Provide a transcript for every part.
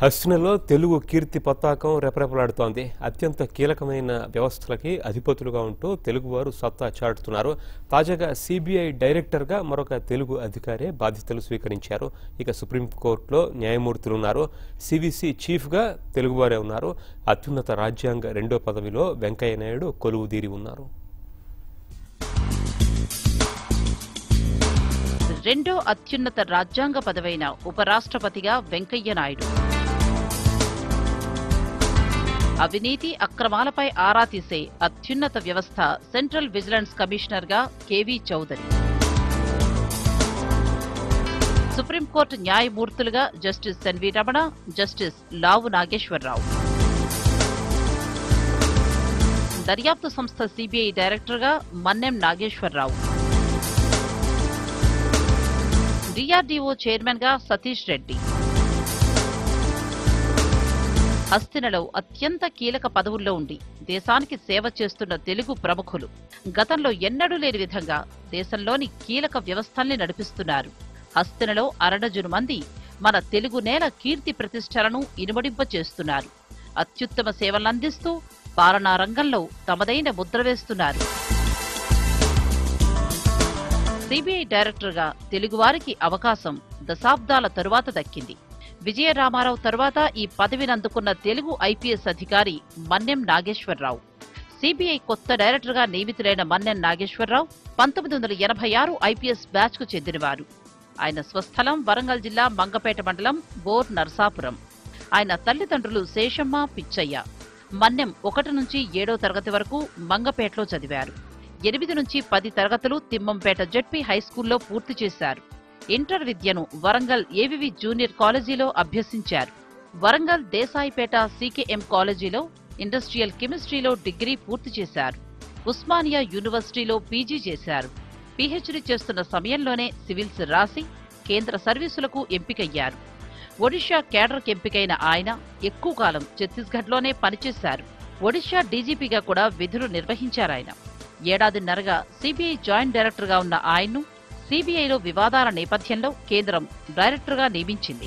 హస్తినలో తెలుగు కీర్తి పతాకం రెపరెపలాడుతోంది అత్యంత కీలకమైన వ్యవస్థలకి అధిపతులుగా ఉంటూ తెలుగువారు సత్తా చాటుతున్నారు తాజాగా సిబిఐ డైరెక్టర్గా మరొక తెలుగు అధికారే బాధ్యతలు స్వీకరించారు ఇక సుప్రీంకోర్టులో న్యాయమూర్తులు ఉన్నారు సివిసి చీఫ్గా తెలుగువారే ఉన్నారు అత్యున్నత రాజ్యాంగ రెండో పదవిలో వెంకయ్య నాయుడు కొలువుదీరి ఉన్నారు రెండో అత్యున్నత రాజ్యాంగ పదవైన ఉపరాష్ట్రపతిగా వెంకయ్య నాయుడు అవినీతి అక్రమాలపై ఆరా తీసే అత్యున్నత వ్యవస్థ సెంట్రల్ విజిలెన్స్ కమిషనర్గా KV Chowdary supreme court న్యాయమూర్తులుగా justice N V Ramana justice లావు నాగేశ్వరరావు దర్యాప్తు సంస్థ సిబిఐ డైరెక్టర్గా మన్నెం నాగేశ్వరరావు డిఆర్డీఓ చైర్మన్ గా సతీష్ రెడ్డి హస్తినలో అత్యంత కీలక పదవుల్లో ఉండి దేశానికి సేవ చేస్తున్న తెలుగు ప్రముఖులు గతంలో ఎన్నడూ లేని విధంగా దేశంలోని కీలక వ్యవస్థల్ని నడిపిస్తున్నారు హస్తినలో అరడజును మంది మన తెలుగు నేల కీర్తి ప్రతిష్టలను ఇనుమడింప చేస్తున్నారు అత్యుత్తమ సేవలందిస్తూ పాలనా రంగంలో తమదైన ముద్ర వేస్తున్నారు సిబిఐ డైరెక్టర్గా తెలుగువారికి అవకాశం దశాబ్దాల తరువాత దక్కింది విజయ రామారావు తరువాత ఈ పదవిని అందుకున్న తెలుగు ఐపీఎస్ అధికారి మన్నెం నాగేశ్వరరావు సిబిఐ కొత్త డైరెక్టర్గా నియమితులైన మన్నెం నాగేశ్వరరావు పంతొమ్మిది వందల ఎనభై ఆరు ఐపీఎస్ బ్యాచ్ కు చెందినవారు ఆయన స్వస్థలం వరంగల్ జిల్లా మంగపేట మండలం బోర్ నర్సాపురం ఆయన తల్లిదండ్రులు శేషమ్మ పిచ్చయ్య మన్నెం ఒకటి నుంచి ఏడో తరగతి వరకు మంగపేటలో చదివారు ఎనిమిది నుంచి పది తరగతులు తిమ్మంపేట జడ్పీ హైస్కూల్లో పూర్తి చేశారు ఇంటర్ విద్యను వరంగల్ ఏవివి జూనియర్ కాలేజీలో అభ్యసించారు వరంగల్ దేశాయిపేట సీకేఎం కాలేజీలో ఇండస్ట్రియల్ కెమిస్ట్రీలో డిగ్రీ పూర్తి చేశారు ఉస్మానియా యూనివర్సిటీలో పీజీ చేశారు పీహెచ్డీ చేస్తున్న సమయంలోనే సివిల్స్ రాసి కేంద్ర సర్వీసులకు ఎంపికయ్యారు ఒడిషా కేడర్కి ఎంపికైన ఆయన ఎక్కువ కాలం ఛత్తీస్గఢ్లోనే పనిచేశారు ఒడిషా డీజీపీగా కూడా విధులు నిర్వహించారాయన ఏడాదిన్నరగా సిబిఐ జాయింట్ డైరెక్టర్గా ఉన్న ఆయన్ను సిబిఐలో వివాదాల నేపథ్యంలో కేంద్రం డైరెక్టర్గా నియమించింది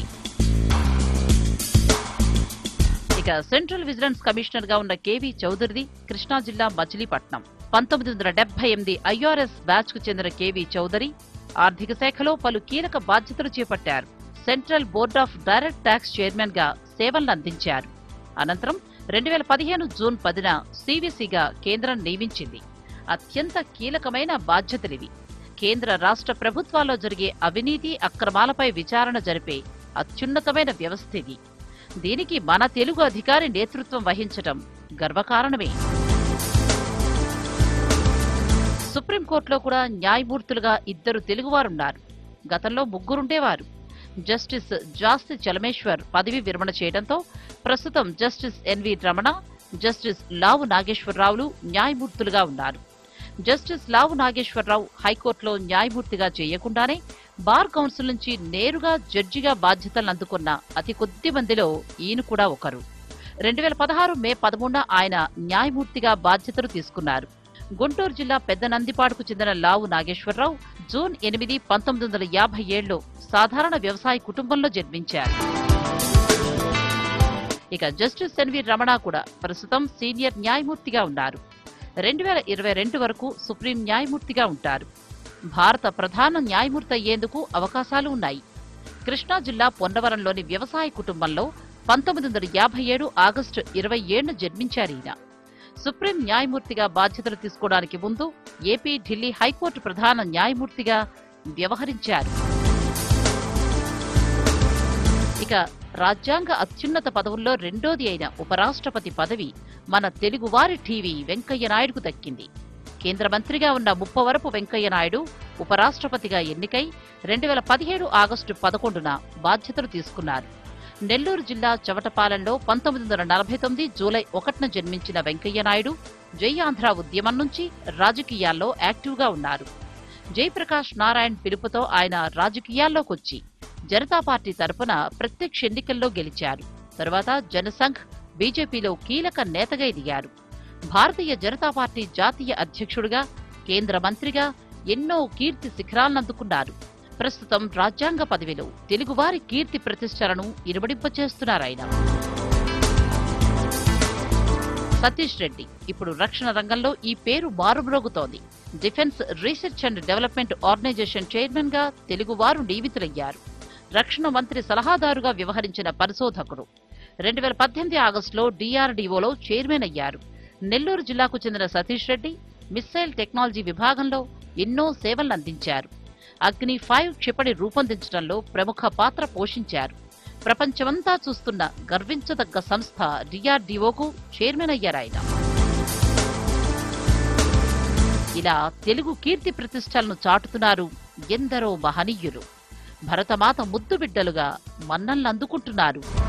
ఇక సెంట్రల్ విజిలెన్స్ కమిషనర్ గా ఉన్న కేవీ చౌదరిది కృష్ణా జిల్లా మచిలీపట్నం పంతొమ్మిది వందల డెబ్బై ఎనిమిది ఐఆర్ఎస్ బ్యాచ్ కు చెందిన కేవీ చౌదరి ఆర్థిక శాఖలో పలు కీలక బాధ్యతలు చేపట్టారు central board of direct tax chairman గా సేవలను అందించారు అనంతరం రెండు వేల పదిహేను జూన్ పదిన సివిసిగా కేంద్రం నియమించింది అత్యంత కీలకమైన బాధ్యతలివి కేంద్ర రాష్ట్ర ప్రభుత్వాల్లో జరిగే అవినీతి అక్రమాలపై విచారణ జరిపే అత్యున్నతమైన వ్యవస్థ ఇది దీనికి మన తెలుగు అధికారి నేతృత్వం వహించటం గర్వకారణమే సుప్రీంకోర్టులో కూడా న్యాయమూర్తులుగా ఇద్దరు తెలుగువారున్నారు గతంలో ముగ్గురుండేవారు జస్టిస్ జాస్తి చలమేశ్వర్ పదవి విరమణ చేయడంతో ప్రస్తుతం జస్టిస్ ఎన్వి రమణ జస్టిస్ లావు నాగేశ్వరరావులు న్యాయమూర్తులుగా ఉన్నారు జస్టిస్ లావు నాగేశ్వరరావు హైకోర్టులో న్యాయమూర్తిగా చేయకుండానే బార్ కౌన్సిల్ నుంచి నేరుగా జడ్జిగా బాధ్యతలు అందుకున్న అతి కొద్ది మందిలో ఈయన కూడా ఒకరు రెండు వేల పదహారు మే పదమూడున ఆయన న్యాయమూర్తిగా బాధ్యతలు తీసుకున్నారు గుంటూరు జిల్లా పెద్ద నందిపాడుకు చెందిన లావు నాగేశ్వరరావు జూన్ ఎనిమిది పంతొమ్మిది వందల యాభై ఏడులో సాధారణ వ్యవసాయ కుటుంబంలో జన్మించారు ఇక జస్టిస్ ఎన్వి రమణ కూడా ప్రస్తుతం సీనియర్ న్యాయమూర్తిగా ఉన్నారు రెండు వేల ఇరవై రెండు వరకు సుప్రీం న్యాయమూర్తిగా ఉంటారు భారత ప్రధాన న్యాయమూర్తి అయ్యేందుకు అవకాశాలు ఉన్నాయి కృష్ణా జిల్లా పొన్నవరంలోని వ్యవసాయ కుటుంబంలో పంతొమ్మిది వందల యాభై ఏడు ఆగస్టు ఇరవై ఏడున జన్మించారు ఈయన సుప్రీం న్యాయమూర్తిగా బాధ్యతలు తీసుకోవడానికి ముందు ఏపీ ఢిల్లీ హైకోర్టు ప్రధాన న్యాయమూర్తిగా వ్యవహరించారు ఇక రాజ్యాంగ అత్యున్నత పదవుల్లో రెండోది అయిన ఉపరాష్ట్రపతి పదవి మన తెలుగువారి టీవీ వెంకయ్య నాయుడుకు దక్కింది కేంద్ర మంత్రిగా ఉన్న ముప్పవరపు వెంకయ్య నాయుడు ఉపరాష్ట్రపతిగా ఎన్నికై రెండు వేల పదిహేడు ఆగస్టు పదకొండున బాధ్యతలు తీసుకున్నారు నెల్లూరు జిల్లా చవటపాలెంలో పంతొమ్మిది వందల నలభై తొమ్మిది జూలై ఒకటిన జన్మించిన వెంకయ్య నాయుడు జై ఆంధ్ర ఉద్యమం నుంచి రాజకీయాల్లో యాక్టివ్గా ఉన్నారు జయప్రకాష్ నారాయణ్ పిలుపుతో ఆయన రాజకీయాల్లోకొచ్చి జనతా పార్టీ తరపున ప్రత్యక్ష ఎన్నికల్లో గెలిచారు తరువాత జనసంఘ్ బీజేపీలో కీలక నేతగా ఎదిగారు భారతీయ జనతా పార్టీ జాతీయ అధ్యక్షుడిగా కేంద్ర మంత్రిగా ఎన్నో కీర్తి శిఖరాలనందుకున్నారు ప్రస్తుతం రాజ్యాంగ పదవిలో తెలుగువారి కీర్తి ప్రతిష్టలను ఇనుమడింపచేస్తున్నారాయన సతీష్ రెడ్డి ఇప్పుడు రక్షణ రంగంలో ఈ పేరు మారుమ్రోగుతోంది defence research and development organisation chairman గా తెలుగువారు నియమితులయ్యారు రక్షణ మంత్రి సలహాదారుగా వ్యవహరించిన పరిశోధకుడు రెండు వేల పద్దెనిమిది ఆగస్టులో డిఆర్డీఓలో చైర్మన్ అయ్యారు నెల్లూరు జిల్లాకు చెందిన సతీష్ రెడ్డి మిస్సైల్ టెక్నాలజీ విభాగంలో ఎన్నో సేవలను అందించారు అగ్ని ఫైవ్ క్షిపణి రూపొందించడంలో ప్రముఖ పాత్ర పోషించారు ప్రపంచమంతా చూస్తున్న గర్వించదగ్గ సంస్థ డిఆర్డీఓకు చైర్మన్ అయ్యారాయన ఇలా తెలుగు కీర్తి ప్రతిష్టలను చాటుతున్నారు ఎందరో మహనీయులు భరతమాత ముద్దు బిడ్డలుగా మన్నల్ని అందుకుంటున్నారు